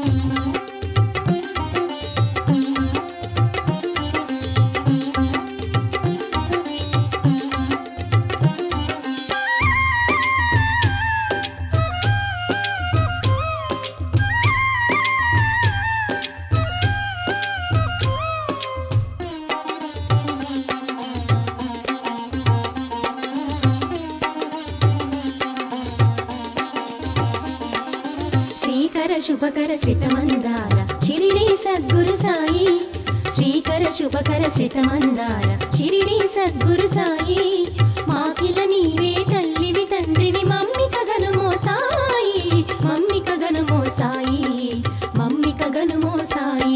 శ్రీకర శుభకర శ్రితమందార షిరిడి సద్గురు సాయి శ్రీకర శుభకర శ్రితమందార షిరిడి సద్గురు సాయి మాకిల నీవే తల్లివి తండ్రివి మమ్మిక గనుమో సాయి మమ్మిక గనుమో సాయి మమ్మిక గనుమో సాయి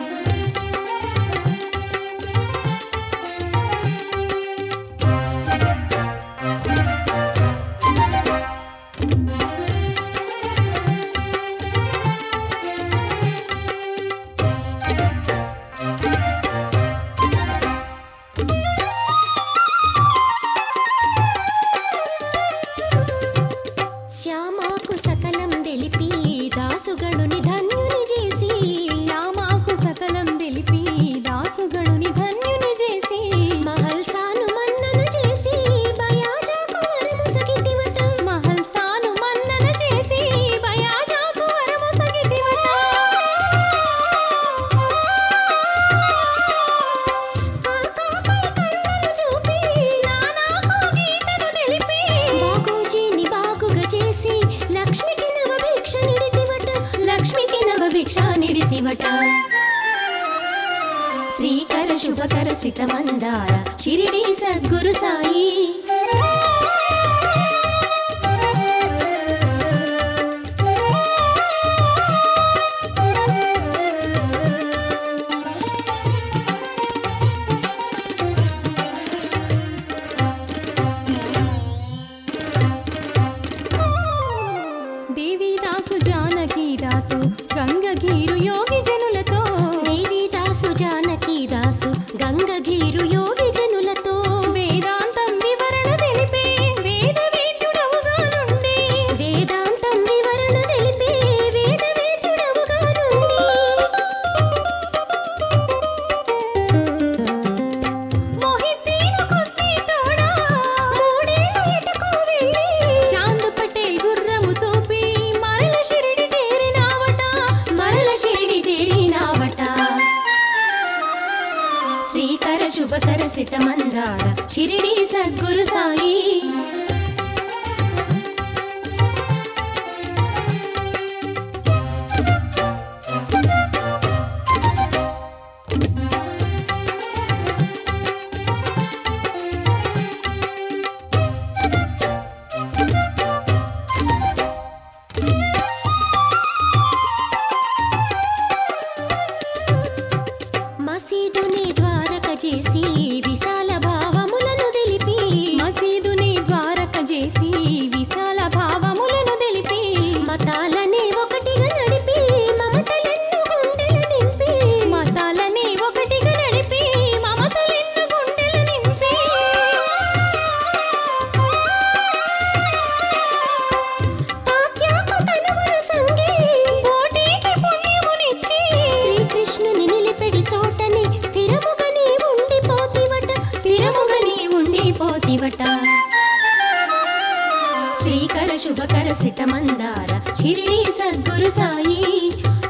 శ్యామాకు సకలం తెలిపి దాసుగణుని ధన్యుని చేసి శ్యామాకు సకలం తెలిపి దాసుగణుని ధన్యుని చేసి మహల్సాను మన్నన చేసి బయాజాకు వరముసగితివట మహల్సాను మన్నన చేసి బయాజాకు వరముసగితివట కాకాపై కన్నులు చూపి నానాకు గీతను తెలిపి బాగోజీని బాగుగా చేసి లక్ష్మికి నవ భిక్ష నిడితివట లక్ష్మికి నవ భిక్ష నిడితివట శ్రీకర శుభకర సితమందార షిరిడి సద్గురు సాయి దేవిదాసు జానకి దాసు గంగగీరు యోగి జనులతో దేవిదాసు జానకి దాసు గంగగీరు యోగి జనులతో వేదాంతం వివరణ తెలిపే వేద వేద్యుడవుగా నుండి వేదాంతం వివరణ తెలిపే వేద వేద్యుడవుగా నుండి మొహిద్దీన్ కుస్తీ తోడా మూడేళ్ళు ఎటకో వెళ్ళి చాంద్ పటేల్ గుర్రము చూపి మరల షిరిడి చేరినావట మరల షిరిడి చేరినావట శ్రీకర శుభకర శ్రితమందార షిరిడి సద్గురు సాయి మసీదుని ద్వారక చేసి విశాల భావములను తెలిపి మసీదుని ద్వారక చేసి విశాల భావములను తెలిపి మతాలని ఒకటిగా నడిపి మమతలెన్ను గుండెల నింపి మతాలని ఒకటిగా నడిపి మమతలెన్ను గుండెల నింపి తాత్యాకు తనువును సంగి కోటికి పుణ్యమునిచ్చి శ్రీకృష్ణుని నిలిపెడి చోటని స్థిరముగా నీ ఉండిపోతివట స్థిరముగా నీ ఉండిపోతివట శ్రీకర శుభకర శ్రితమందార షిరిడి సద్గురు సాయి